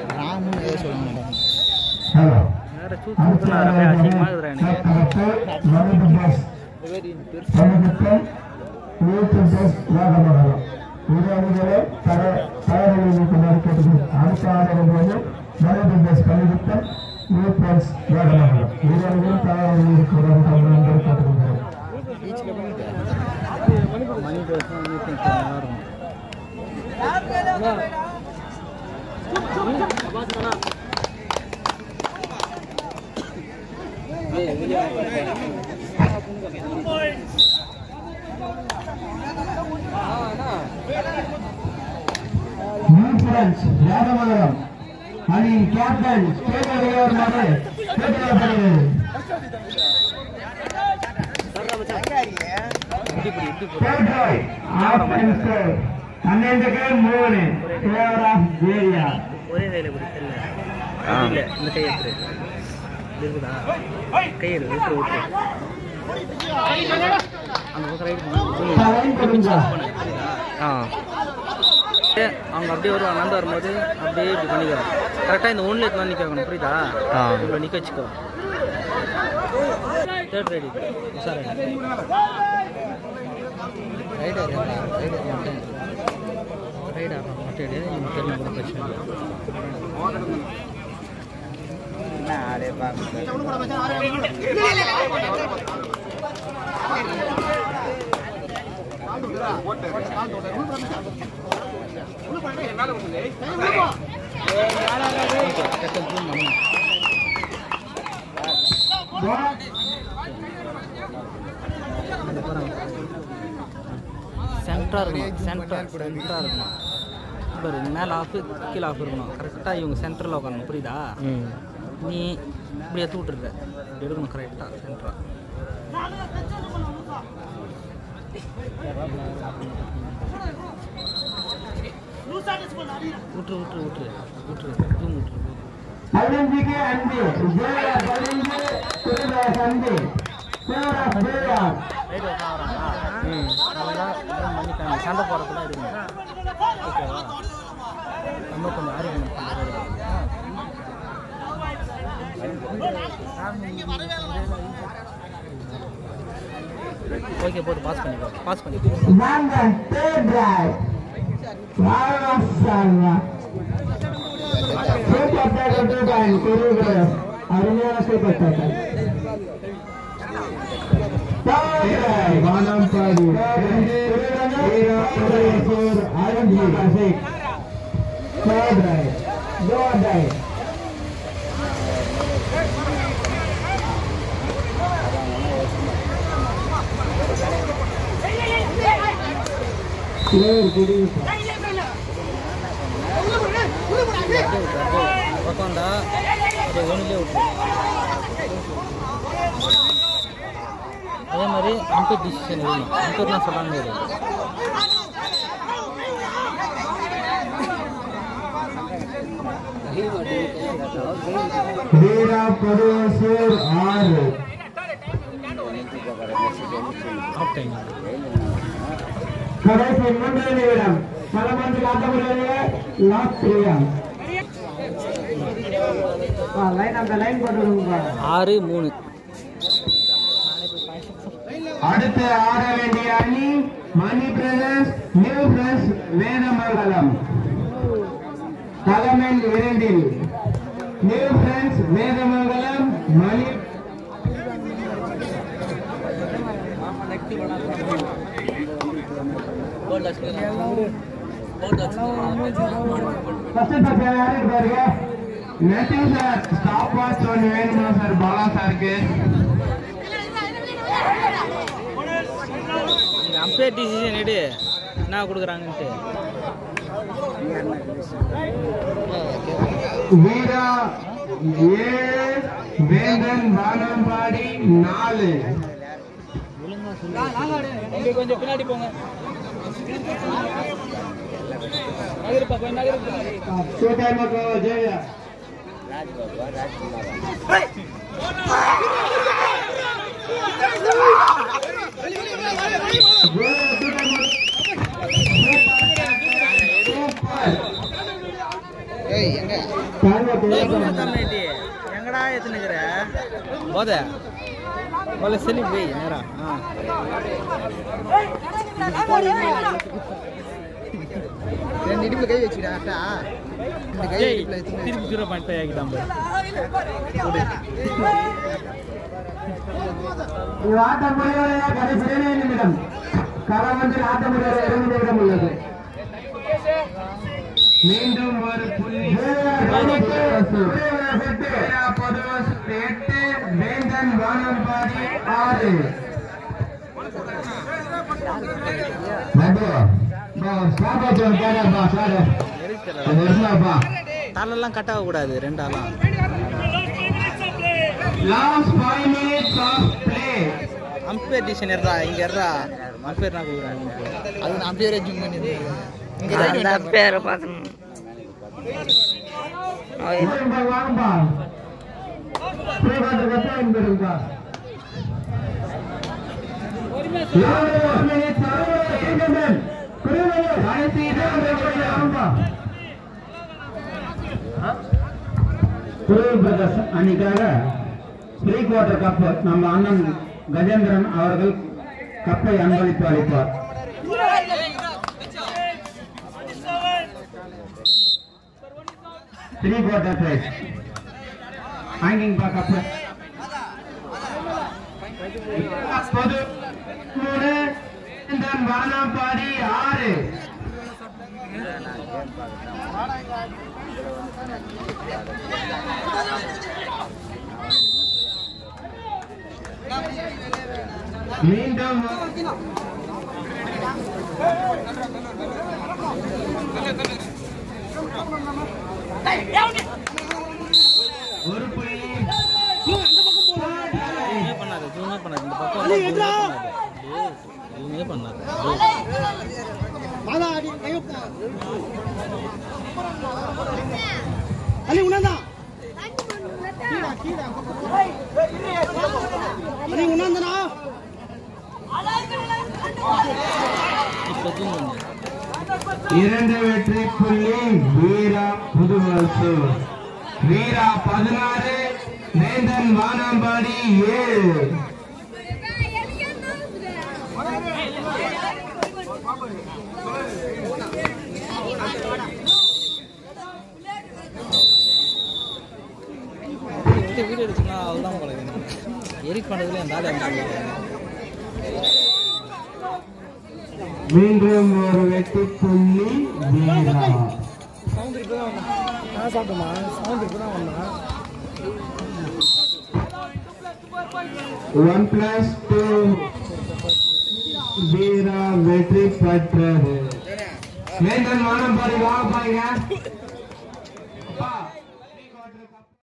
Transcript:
ராமுன்னு ஏதோ சொல்லுவாங்க ஹலோ வேற சூத்து சூத்துனா அப்படியே அசிங்கமாக இருக்குதுடா எனக்கு வணக்கம் யூடியூப் பேஸ் ராகமகலம் இது அணிகளே தர தயாரிகளை கொண்டாடி கேட்டுக்கிறேன் அடுத்த ஆதரவு மனித பேஸ் கல்வித்தம் நியூ பிளஸ் ராகமகலம் இது அணிகளும் தயாரிகளை கொண்டாடி கேட்டுக்கிறேன் மணி ட்ரெஸ் நூற்றி நல்லா இருக்கும் நியூ பிளஸ் ராகமகலம் அணியின் கேப்டன் ஸ்டேட் அணியோர் மாதிரி கேட்டுக்கொள்ளப்படுகிறது இப்படி இப்படி இப்படி போடு. Third offense score. பன்னெண்டுக்கு மூணு ஃபேவர் ஆஃப் ஏரியா ஒரே கையில் இப்படி இல்லை இல்லை இந்த கை எடுத்துரு இது இருக்குதா கை எடு விட்டுரு விட்டுரு அந்த பக்கம் ரைடு லைன் கொடுங்க ஆ அவங்க அப்படியே வருவாங்க நடந்து வரும்போது அப்படியே இப்படி பண்ணிக்கோ கரெக்டாக இந்த ஒன்றில் எடுத்து நிற்க வைக்கணும் புரியுதா இவ்வளோ நிற்க வச்சுக்கோ third raid sir raid raid மட்டும் ரைடு ஆடுறோம் மட்டும் எடு இவங்க தெரியல கூட பிரச்சனை இல்லை டக்குனு zoom பண்ணு. சென்டராக இருக்கணும் சென்டர் சென்டராக இருக்கணும் பாரு மேலே ஆஃப் கீழே ஆஃப் இருக்கணும் கரெக்டாக இவங்க சென்டரில் உட்காரணும் புரியுதா நீ இப்படி எடுத்து விட்டுருக்க இப்படி எடுக்கணும் கரெக்டாக சென்டராக விட்டுரு விட்டுரு விட்டுரு விட்டுரு ஜூம் விட்டுரு பதினஞ்சுக்கு அஞ்சு ஜெயா பதினஞ்சு திருதாஸ் அஞ்சு ஃபேவர் ஆஃப் ஜெயா ரைட் வராங்களா ம் அதெல்லாம் இதெல்லாம் பண்ணிக்காங்க சண்டை போகிறதுலாம் இருக்குங்க ஓகேவா நம்ம கொஞ்சம் ஆரோக்கியம் ஓகே போட்டு பாஸ் பண்ணிக்கோ பாஸ் பண்ணிக்கோ London third drive. Wow, Sarva. Super tackle two time, choreograph. அருமையான super tackle. Third drive. வானம்பாடி. வீரா உதயசூர் Arunji Aseek. Third drive. Go drive. Clear, குடியிருப்பு. உட்காந்தா அதை ஒன்றுலேயே விட்டு அதே மாதிரி அம்பேர் டிசிஷன் வேணும் அம்பேர்லாம் சொல்கிறாங்க கிடையாது வீரா பருவசூர் ஆறு ஆஃப் டைம் கடைசி மூன்று நிமிடம் களமன்று காட்டப்படுகிறது லாஸ்ட் பிரியா லைன் அந்த லைன் போட்டு ஆறு மூணு அடுத்து ஆட வேண்டிய அணி மணி பிரதர்ஸ் நியூ பிரஸ் வேதமங்கலம் தலைமையில் இரண்டில் new friends Vedamangalam Mani first பஸ் யாருக்கு பாருங்க நேட்டிவ் சார் ஸ்டாப் வாட்ச் ஒன்று வேணுமா சார் பாலா சாருக்கு நீங்கள் அம்பேர் டிசிஷன் எடு என்ன கொடுக்குறாங்கன்ட்டு வீரா ஏழு வேந்தன் வானம்பாடி நாலு இங்கே கொஞ்சம் பின்னாடி போங்க நகருப்பா கொஞ்சம் நகருப்பா சூட்டாமக்கோ ஜெயா ஏய் எங்க கம்யூனிட்டி எங்கடா எத்தனைக்கிற போத போல செல்லி போய் நேரா ஆ ரெண்டு இடுப்புல கை வச்சுக்கிட்டா அக்கா இந்த கை ஏய், இடுப்புல எடுத்து திருப்பி ஜீரோ பாயிண்ட் ஃபைவ் ஆகிட்டான் பாரு. இது ஆட்டம் முடிவடைய கடைசி இரண்டு நிமிடம் களமஞ்சில் ஆட்டம் முடிவடைய இரண்டு நிமிடம் உள்ளது மீண்டும் ஒரு புள்ளி பொதுவாக எட்டு வேந்தன் வானம்பாடி ஆறு தலெல்லாம் கட் ஆகக்கூடாது ரெண்டாலாம் last five minutes of play umpire decision இருடா இங்க இருடா அம்பேர் நான் கொடுக்குறேன் அது நான் அப்படியே ஜூம் பண்ணி இங்க அந்த பேரை பார்க்கணும் வாங்கப்பா வாங்கப்பா ஸ்ரீகாந்த் கட்டா என்பதுப்பா பிரதர்ஸ் அன்னைக்காக ப்ரீ குவார்டர் கப் நம்ம அண்ணன் கஜேந்திரன் அவர்கள் கப்பை அன்பளிப்பு அளிப்பார் த்ரீ குவார்டர் பிரைஸ் ஹேங்கிங் பா கப்பு பொது மூணு இந்த வானாப்பாடி ஆறு மீண்டும் ஒரு புள்ளி ஜூமே பண்ணாது ஜூமே பண்ணாது இந்த பக்கம் வந்தா ஜூமே பண்ணாது டேய், ஜூமே பண்ணாது டேய். அலி உணர்ந்தா அலி உணர்ந்தனா இப்ப ஜூம் பண்ணு இரண்டு வெற்றி புள்ளி வீரா புதுவசு வீரா பதினாறு வேந்தன் வானம்பாடி ஏழு இந்த வீடியோ எடுத்துனா அவ்வளோதான் போல எரிக் பண்ணதுல என் தாலி அங்கே மீண்டும் ஒரு வெற்றி புள்ளி வீரா நான் சாப்பிட்டோமா சவுண்ட் இப்போ தான் வந்தேன் ஒன் பிளஸ் டூ வீரா வெற்றி பெற்றது வேந்தன் வானம்பாடி வாங்க பாருங்க அப்பா